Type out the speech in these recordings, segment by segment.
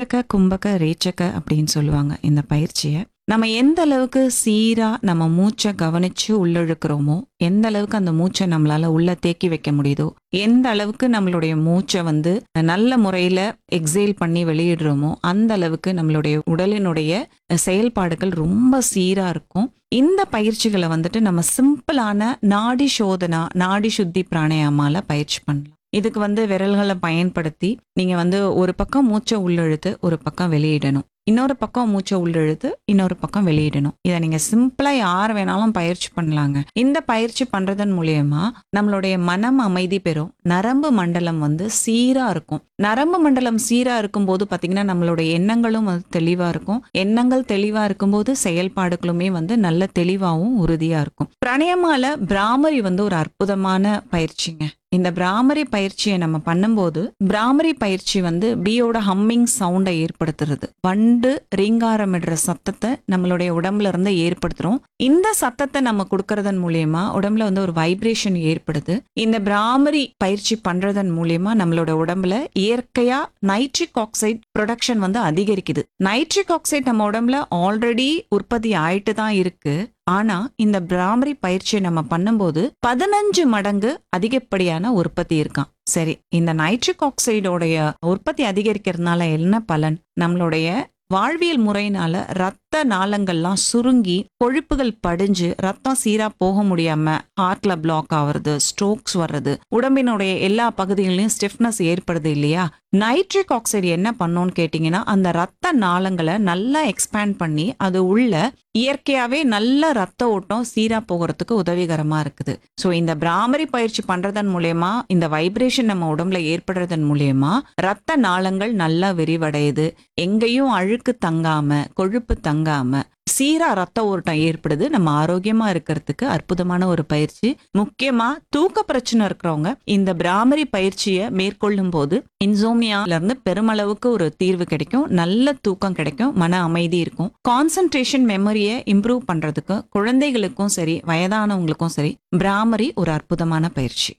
புருடக கும்பக ரேச்சக அப்படின்னு சொல்லுவாங்க இந்த பயிற்சியை நம்ம எந்த அளவுக்கு சீரா நம்ம மூச்சை கவனிச்சு உள்ளிழுக்கிறோமோ எந்த அளவுக்கு அந்த மூச்சை நம்மளால உள்ள தேக்கி வைக்க முடியுதோ எந்த அளவுக்கு நம்மளுடைய மூச்சை வந்து நல்ல முறையில எக்ஸேல் பண்ணி வெளியிடுறோமோ அந்த அளவுக்கு நம்மளுடைய உடலினுடைய செயல்பாடுகள் ரொம்ப சீரா இருக்கும் இந்த பயிற்சிகளை வந்துட்டு நம்ம சிம்பிளான நாடி சோதனா நாடி சுத்தி பிராணாயாமால பயிற்சி பண்ணலாம் இதுக்கு வந்து விரல்களை பயன்படுத்தி நீங்க வந்து ஒரு பக்கம் மூச்சை உள்ளிழுத்து ஒரு பக்கம் வெளியிடணும் இன்னொரு பக்கம் மூச்சை உள்ளிழுத்து இன்னொரு பக்கம் வெளியிடணும் இதை நீங்க சிம்பிளா யார் வேணாலும் பயிற்சி பண்ணலாங்க இந்த பயிற்சி பண்றதன் மூலியமா நம்மளுடைய மனம் அமைதி பெறும் நரம்பு மண்டலம் வந்து சீரா இருக்கும் நரம்பு மண்டலம் சீரா இருக்கும்போது பாத்தீங்கன்னா நம்மளுடைய எண்ணங்களும் வந்து தெளிவா இருக்கும் எண்ணங்கள் தெளிவா இருக்கும்போது செயல்பாடுகளுமே வந்து நல்ல தெளிவாகவும் உறுதியா இருக்கும் பிரணயமால பிராமரி வந்து ஒரு அற்புதமான பயிற்சிங்க இந்த பிராமரி பயிற்சியை நம்ம பண்ணும்போது பிராமரி பயிற்சி வந்து பீயோட ஹம்மிங் சவுண்டை ஏற்படுத்துறது வண்டு ரீங்காரமிடுற சத்தத்தை நம்மளுடைய உடம்புல இருந்து ஏற்படுத்துறோம் இந்த சத்தத்தை நம்ம கொடுக்கறதன் மூலியமா உடம்புல வந்து ஒரு வைப்ரேஷன் ஏற்படுது இந்த பிராமரி பயிற்சி பண்றதன் மூலியமா நம்மளோட உடம்புல இயற்கையா நைட்ரிக் ஆக்சைடு ப்ரொடக்ஷன் வந்து அதிகரிக்குது நைட்ரிக் ஆக்சைடு நம்ம உடம்புல ஆல்ரெடி உற்பத்தி ஆயிட்டு தான் இருக்கு ஆனா இந்த பிராமரி பயிற்சியை நம்ம பண்ணும்போது பதினஞ்சு மடங்கு அதிகப்படியான உற்பத்தி இருக்கான் சரி இந்த நைட்ரிக் ஆக்சைடோடைய உற்பத்தி அதிகரிக்கிறதுனால என்ன பலன் நம்மளுடைய வாழ்வியல் முறையினால ரத்த நாளங்கள்லாம் சுருங்கி கொழுப்புகள் படிஞ்சு ரத்தம் சீரா போக முடியாம ஹார்ட்ல பிளாக் ஆகுறது ஸ்ட்ரோக்ஸ் வர்றது உடம்பினுடைய எல்லா பகுதிகளிலும் ஸ்டிஃப்னஸ் ஏற்படுது இல்லையா நைட்ரிக் ஆக்சைடு என்ன பண்ணோம்னு கேட்டிங்கன்னா அந்த ரத்த நாளங்களை நல்லா எக்ஸ்பேண்ட் பண்ணி அது உள்ள இயற்கையாவே நல்ல ரத்த ஓட்டம் சீரா போகிறதுக்கு உதவிகரமா இருக்குது ஸோ இந்த பிராமரி பயிற்சி பண்றதன் மூலயமா இந்த வைப்ரேஷன் நம்ம உடம்புல ஏற்படுறதன் மூலயமா ரத்த நாளங்கள் நல்லா விரிவடையுது எங்கேயும் அழுக்கு தங்காம கொழுப்பு தங்காம சீரா ரத்த ஓட்டம் ஏற்படுது நம்ம ஆரோக்கியமா இருக்கிறதுக்கு அற்புதமான ஒரு பயிற்சி முக்கியமா தூக்க பிரச்சனை இருக்கிறவங்க இந்த பிராமரி பயிற்சியை மேற்கொள்ளும் போது இன்சோமியால இருந்து பெருமளவுக்கு ஒரு தீர்வு கிடைக்கும் நல்ல தூக்கம் கிடைக்கும் மன அமைதி இருக்கும் கான்சென்ட்ரேஷன் மெமரியை இம்ப்ரூவ் பண்றதுக்கு குழந்தைகளுக்கும் சரி வயதானவங்களுக்கும் சரி பிராமரி ஒரு அற்புதமான பயிற்சி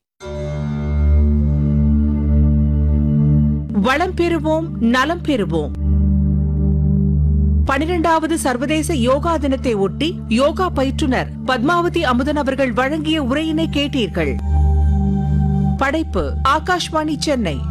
வளம் பெறுவோம் நலம் பெறுவோம் பனிரெண்டாவது சர்வதேச யோகா தினத்தை ஒட்டி யோகா பயிற்றுனர் பத்மாவதி அமுதன் அவர்கள் வழங்கிய உரையினை கேட்டீர்கள் படைப்பு ஆகாஷ்வாணி சென்னை